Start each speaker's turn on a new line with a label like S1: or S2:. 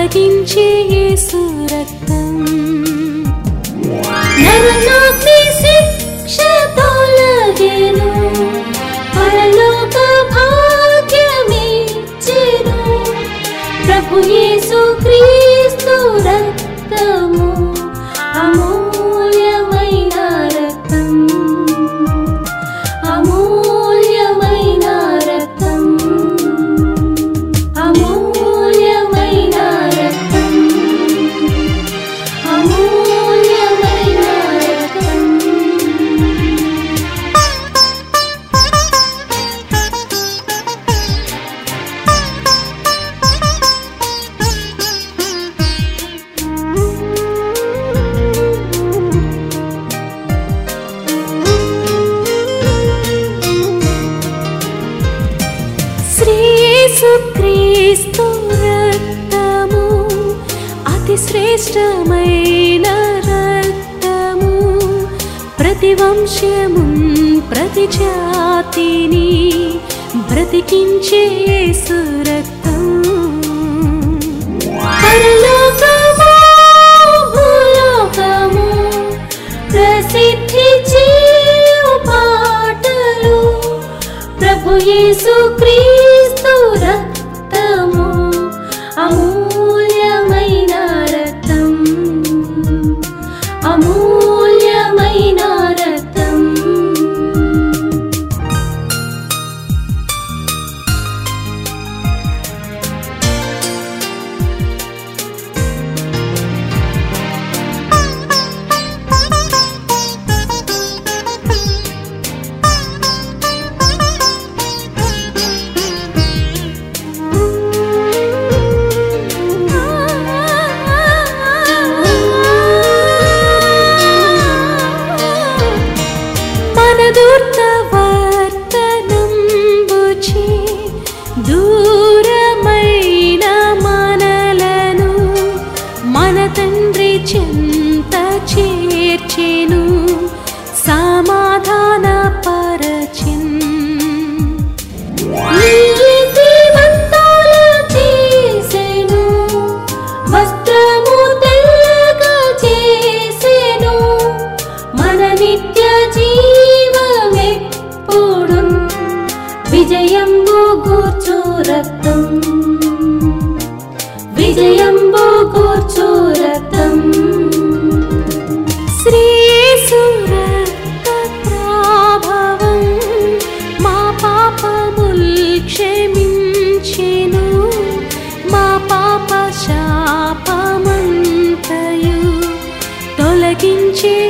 S1: తొలగించే యేసు రక్తం
S2: నరనాగ్ని శిక్ష తొలగెను పరలోక భాగ్యమిచ్చెను ప్రభు యేసు క్రీస్తు రక్తము అమూల్యమైన రక్తం అమూల్యమైన రక్తం అమూల్యమైన రక్తం అమూల్యమైన రక్తం
S1: శ్రీయేసు క్రీస్తు రక్తము అతి శ్రేష్టమైన రక్తము ప్రతి వంశము ప్రతి జాతిని బ్రతికించే యేసు రక్తం
S2: పరలోకము భూలోకము ప్రసిద్ధి చేయు పాటలు ప్రభు యేసు క్రీస్తు రక్తము అమూల్యమైన రక్తం అమూల్యమైన రక్తం
S1: మన దుర్తవర్తనంబుచే దూరమైన మనలను మన తండ్రి చెంత చేర్చెను సమాధాన పరచిన్
S2: నీతిమంతుల చేసెను, వస్త్రము తెల్లగా చేసెను, మన నిత్య జీవమెప్పుడు విజయంబు గూర్చు రక్తం విజయంబు గూర్చు రక్తం
S1: శ్రీయేసు రక్త ప్రభావం మా పాపముల్ క్షమించెను మా పాప శాపమంతయు తొలగించే